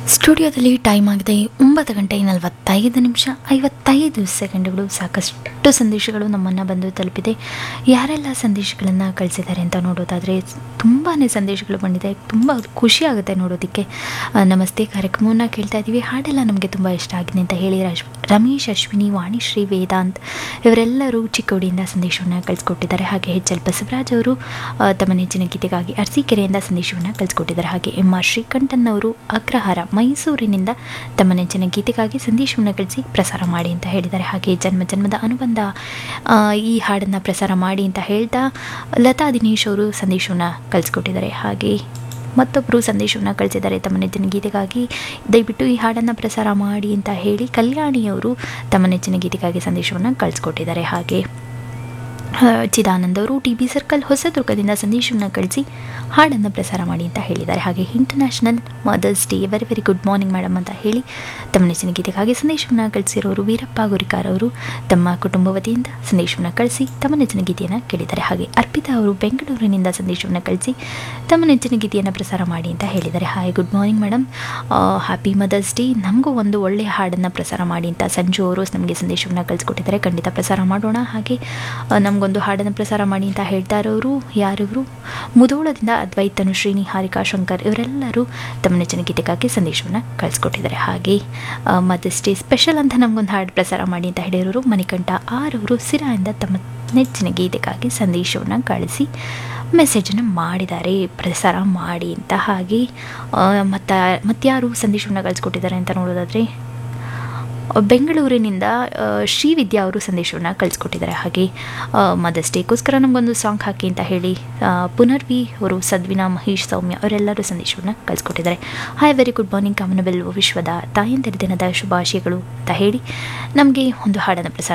ಸ್ಟುಡಿಯೋದಲ್ಲಿ ಟೈಮ್ ಆಗಿದೆ ಒಂಬತ್ತು ಗಂಟೆ ನಲವತ್ತೈದು ನಿಮಿಷ ಐವತ್ತೈದು ಸೆಕೆಂಡ್ಗಳು ಸಾಕಷ್ಟು ಸಂದೇಶಗಳು ನಮ್ಮನ್ನು ಬಂದು ತಲುಪಿದೆ ಯಾರೆಲ್ಲ ಸಂದೇಶಗಳನ್ನು ಕಳಿಸಿದ್ದಾರೆ ಅಂತ ನೋಡೋದಾದರೆ ತುಂಬಾ ಸಂದೇಶಗಳು ಬಂದಿದೆ ತುಂಬ ಖುಷಿ ಆಗುತ್ತೆ ನೋಡೋದಕ್ಕೆ ಆ, ನಮಸ್ತೆ ಕಾರ್ಯಕ್ರಮವನ್ನು ಕೇಳ್ತಾ ಇದ್ದೀವಿ ಹಾಡೆಲ್ಲ ನಮಗೆ ತುಂಬ ಇಷ್ಟ ಆಗಿದೆ ಅಂತ ಹೇಳಿ ರಶ್ ರಮೇಶ್ ಅಶ್ವಿನಿ ವಾಣಿಶ್ರೀ ವೇದಾಂತ್ ಇವರೆಲ್ಲರೂ ಚಿಕ್ಕೋಡಿಯಿಂದ ಸಂದೇಶವನ್ನು ಕಳಿಸ್ಕೊಟ್ಟಿದ್ದಾರೆ ಹಾಗೆ ಎಚ್ ಎಲ್ ಬಸವರಾಜ್ ಅವರು ಆ, ತಮ್ಮ ನೆಚ್ಚಿನ ಗೀತೆಗಾಗಿ ಅರಸೀಕೆರೆಯಿಂದ ಸಂದೇಶವನ್ನು ಕಳಿಸ್ಕೊಟ್ಟಿದ್ದಾರೆ ಹಾಗೆ ಎಂ ಆರ್ ಶ್ರೀಕಂಠನ್ ಅವರು ಅಗ್ರಹಾರ ಮೈಸೂರಿನಿಂದ ತಮ್ಮ ನೆಚ್ಚಿನ ಗೀತೆಗಾಗಿ ಸಂದೇಶವನ್ನು ಕಳಿಸಿ ಪ್ರಸಾರ ಮಾಡಿ ಅಂತ ಹೇಳಿದ್ದಾರೆ ಹಾಗೆ ಜನ್ಮ ಜನ್ಮದ ಅನುಬಂಧ ಆ, ಈ ಹಾಡನ್ನು ಪ್ರಸಾರ ಮಾಡಿ ಅಂತ ಹೇಳ್ತಾ ಲತಾ ದಿನೇಶ್ ಅವರು ಸಂದೇಶವನ್ನು ಕಳಿಸ್ಕೊಟ್ಟಿದ್ದಾರೆ ಹಾಗೆ ಮತ್ತೊಬ್ಬರು ಸಂದೇಶವನ್ನು ಕಳಿಸಿದ್ದಾರೆ ತಮ್ಮ ನೆಚ್ಚಿನ ಗೀತೆಗಾಗಿ ದಯವಿಟ್ಟು ಈ ಹಾಡನ್ನು ಪ್ರಸಾರ ಮಾಡಿ ಅಂತ ಹೇಳಿ ಕಲ್ಯಾಣಿಯವರು ತಮ್ಮ ನೆಚ್ಚಿನ ಗೀತೆಗಾಗಿ ಸಂದೇಶವನ್ನು ಕಳಿಸ್ಕೊಟ್ಟಿದ್ದಾರೆ ಹಾಗೆ ಆ, ಚಿದಾನಂದ್ ಅವರು ಟಿ ಬಿ ಸರ್ಕಲ್ ಹೊಸದುರ್ಗದಿಂದ ಸಂದೇಶವನ್ನು ಕಳಿಸಿ ಹಾಡನ್ನು ಪ್ರಸಾರ ಮಾಡಿ ಅಂತ ಹೇಳಿದ್ದಾರೆ ಹಾಗೆ international mother's day very very good morning madam ಅಂತ ಹೇಳಿ ತಮ್ಮ ನೆಚ್ಚಿನ ಗೀತೆಗಾಗಿ ಸಂದೇಶವನ್ನು ಕಳಿಸಿರೋರು ವೀರಪ್ಪ ಗುರಿಕಾರ್ ಅವರು ತಮ್ಮ ಕುಟುಂಬ ವತಿಯಿಂದ ಸಂದೇಶವನ್ನು ಕಳಿಸಿ ತಮ್ಮ ನೆಚ್ಚಿನ ಗೀತೆಯನ್ನು ಕೇಳಿದ್ದಾರೆ ಹಾಗೆ ಅರ್ಪಿತಾ ಅವರು ಬೆಂಗಳೂರಿನಿಂದ ಸಂದೇಶವನ್ನು ಕಳಿಸಿ ತಮ್ಮ ನೆಚ್ಚಿನ ಗೀತೆಯನ್ನು ಪ್ರಸಾರ ಮಾಡಿ ಅಂತ ಹೇಳಿದ್ದಾರೆ hi good morning madam happy mother's day ನಮಗೂ ಒಂದು ಒಳ್ಳೆಯ ಹಾಡನ್ನು ಪ್ರಸಾರ ಮಾಡಿ ಅಂತ ಸಂಜು ಅವರು ನಮಗೆ ಸಂದೇಶವನ್ನು ಕಳಿಸ್ಕೊಟ್ಟಿದ್ದಾರೆ ಖಂಡಿತ ಪ್ರಸಾರ ಮಾಡೋಣ ಹಾಗೆ ಆ, ನಮಗೊಂದು ಹಾಡನ್ನು ಪ್ರಸಾರ ಮಾಡಿ ಅಂತ ಹೇಳ್ತಾ ಇರೋರು ಯಾರಿವರು ಮುದೋಳದಿಂದ ಅದ್ವೈತನು ಶ್ರೀನಿ ಹಾರಿಕಾ ಶಂಕರ್ ಇವರೆಲ್ಲರೂ ತಮ್ಮ ನೆಚ್ಚಿನ ಗೀತೆಗಾಗಿ ಸಂದೇಶವನ್ನು ಕಳಿಸ್ಕೊಟ್ಟಿದ್ದಾರೆ ಹಾಗೆ ಮದರ್ಸ್ ಡೇ ಸ್ಪೆಷಲ್ ಅಂತ ನಮಗೊಂದು ಹಾಡು ಪ್ರಸಾರ ಮಾಡಿ ಅಂತ ಹೇಳಿರೋರು ಮಣಿಕಂಠ ಆರ್ ಅವರು ಸಿರಾಯಿಂದ ತಮ್ಮ ನೆಚ್ಚಿನ ಗೀತೆಗಾಗಿ ಸಂದೇಶವನ್ನು ಕಳಿಸಿ ಮೆಸೇಜನ್ನು ಮಾಡಿದ್ದಾರೆ ಪ್ರಸಾರ ಮಾಡಿ ಅಂತ ಹಾಗೆ ಮತ್ತು ಮತ್ತಾರು ಸಂದೇಶವನ್ನು ಕಳಿಸ್ಕೊಟ್ಟಿದ್ದಾರೆ ಅಂತ ನೋಡೋದಾದರೆ ಬೆಂಗಳೂರಿನಿಂದ ಆ, ಶ್ರೀವಿದ್ಯಾ ಅವರು ಸಂದೇಶವನ್ನು ಕಳಿಸ್ಕೊಟ್ಟಿದ್ದಾರೆ ಹಾಗೆ ಮದರ್ಸ್ ಡೇಗೋಸ್ಕರ ನಮಗೊಂದು ಸಾಂಗ್ ಹಾಕಿ ಅಂತ ಹೇಳಿ ಆ, ಪುನರ್ವಿ ಅವರು ಸದ್ವಿನಾ ಮಹೇಶ್ ಸೌಮ್ಯ ಅವರೆಲ್ಲರೂ ಸಂದೇಶವನ್ನು ಕಳಿಸ್ಕೊಟ್ಟಿದ್ದಾರೆ ಹಾಯ್ ವೆರಿ ಗುಡ್ ಮಾರ್ನಿಂಗ್ ಕಾಮನವೆಲ್ ವಿಶ್ವದ ತಾಯಂದಿರ ದಿನದ ಶುಭಾಶಯಗಳು ಅಂತ ಹೇಳಿ ನಮಗೆ ಒಂದು ಹಾಡನ್ನು ಪ್ರಸಾರ